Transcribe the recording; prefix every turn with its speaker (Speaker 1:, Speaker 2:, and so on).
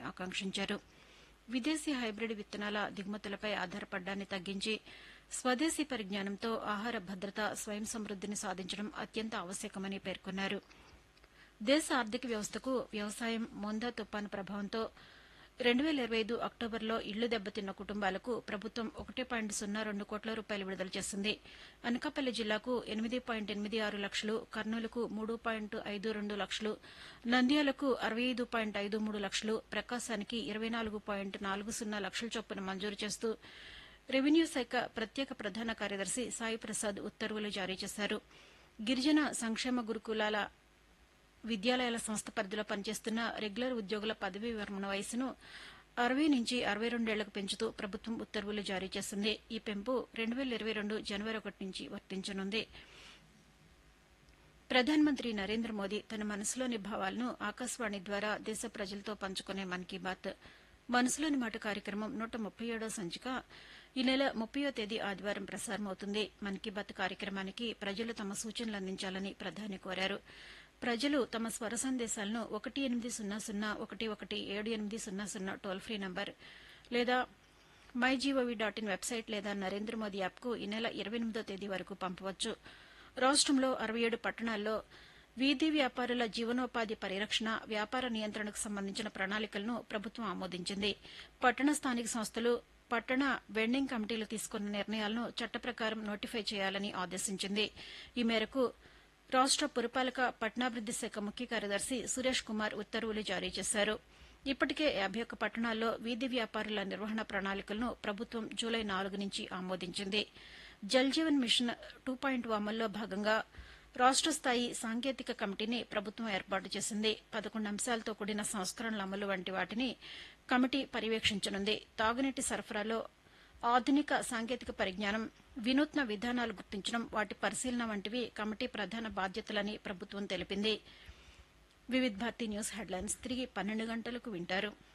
Speaker 1: ఆకాంక్షించారు విదేశీ హైబ్రిడ్ విత్తనాల దిగుమతులపై ఆధారపడ్డాన్ని తగ్గించి స్వదేశీ పరిజ్ఞానంతో ఆహార భద్రత స్వయం సమృద్దిని సాధించడం అత్యంత ఆవశ్యకమని పేర్కొన్నారు దేశ ఆర్థిక వ్యవస్థకు వ్యవసాయం మొందా తుపాను ప్రభావంతో రెండు వేల ఇరవై ఐదు అక్టోబర్లో ఇళ్లు దెబ్బతిన్న కుటుంబాలకు ప్రభుత్వం ఒకటి పాయింట్ సున్నా రెండు కోట్ల రూపాయలు విడుదల చేసింది అనకాపల్లి జిల్లాకు ఎనిమిది పాయింట్ ఎనిమిది ఆరు లక్షలు కర్నూలుకు మూడు పాయింట్ ఐదు రెండు లక్షలు నంద్యాలకు అరవై ఐదు పాయింట్ ఐదు మూడు లక్షలు ప్రకాశానికి ఇరవై నాలుగు పాయింట్ నాలుగు సున్నా లక్షల చొప్పున మంజూరు చేస్తూ రెవెన్యూ శాఖ ప్రత్యేక ప్రధాన కార్యదర్శి సాయి ప్రసాద్ ఉత్తర్వులు జారీ చేశారు గిరిజన సంక్షేమ గురుకులాల విద్యాలయాల సంస్థ పరిధిలో పనిచేస్తున్న రెగ్యులర్ ఉద్యోగుల పదవీ విరమణ వయసును అరవై నుంచి అరవై రెండేళ్లకు పెంచుతూ ప్రభుత్వం ఉత్తర్వులు జారీ చేసింది ఈ పెంపు రెండు వేల ఇరవై రెండు జనవరి ఒకటి నుంచి వర్తించనుంది ప్రధానమంత్రి నరేంద్ర మోదీ తన మనసులోని భావాలను ఆకాశవాణి ద్వారా దేశ ప్రజలతో పంచుకునే మన్ కీ బాత్ మనసులోని మాట కార్యక్రమం నూట ముప్పై ఏడో సంచిక ఈ నెల ముప్పయో తేదీ ఆదివారం ప్రసారమవుతుంది మన్ కీ బాత్ కార్యక్రమానికి ప్రజలు తమ సూచనలు అందించాలని ప్రధాని కోరారు ప్రజలు తమ స్వర సందేశాలను ఒకటి ఎనిమిది సున్నా సున్నా ఒకటి ఒకటి ఏడు ఎనిమిది సున్నా సున్నా టోల్ ఫ్రీ నంబర్ లేదా my gov dot in website లేదా నరేంద్ర మోదీ యాప్కు ఈ నెల ఇరవై ఎనిమిదో తేదీ వరకు పంపవచ్చు రాష్టంలో అరవై ఏడు పట్టణాల్లో వీధి వ్యాపారుల జీవనోపాధి పరిరక్షణ వ్యాపార నియంత్రణకు సంబంధించిన ప్రణాళికలను ప్రభుత్వం ఆమోదించింది పట్టణ స్థానిక సంస్థలు పట్టణ వెండింగ్ కమిటీలు తీసుకున్న నిర్ణయాలను చట్ట ప్రకారం నోటిఫై చేయాలని ఆదేశించింది ఈ మేరకు రాష్ట పురపాలక పట్టణాభివృద్ది శాఖ ముఖ్య కార్యదర్శి సురేష్ కుమార్ ఉత్తర్వులు జారీ చేశారు ఇప్పటికే యాభై ఒక్క పట్టణాల్లో వీధి వ్యాపారుల నిర్వహణ ప్రణాళికలను ప్రభుత్వం జూలై నాలుగు నుంచి ఆమోదించింది Jal Jeevan mission two point అమల్లో భాగంగా రాష్ట స్థాయి సాంకేతిక కమిటీని ప్రభుత్వం ఏర్పాటు చేసింది పదకొండు అంశాలతో కూడిన సంస్కరణల అమలు వంటి వాటిని కమిటీ పర్యవేక్షించనుంది తాగునీటి సరఫరాలో ఆధునిక సాంకేతిక పరిజ్ఞానం వినూత్న విధానాలు గుర్తించడం వాటి పరిశీలన వంటివి కమిటీ ప్రధాన బాధ్యతలని ప్రభుత్వం తెలిపింది వివిధ్ భారతి న్యూస్ హెడ్లైన్స్ తిరిగి పన్నెండు గంటలకు వింటారు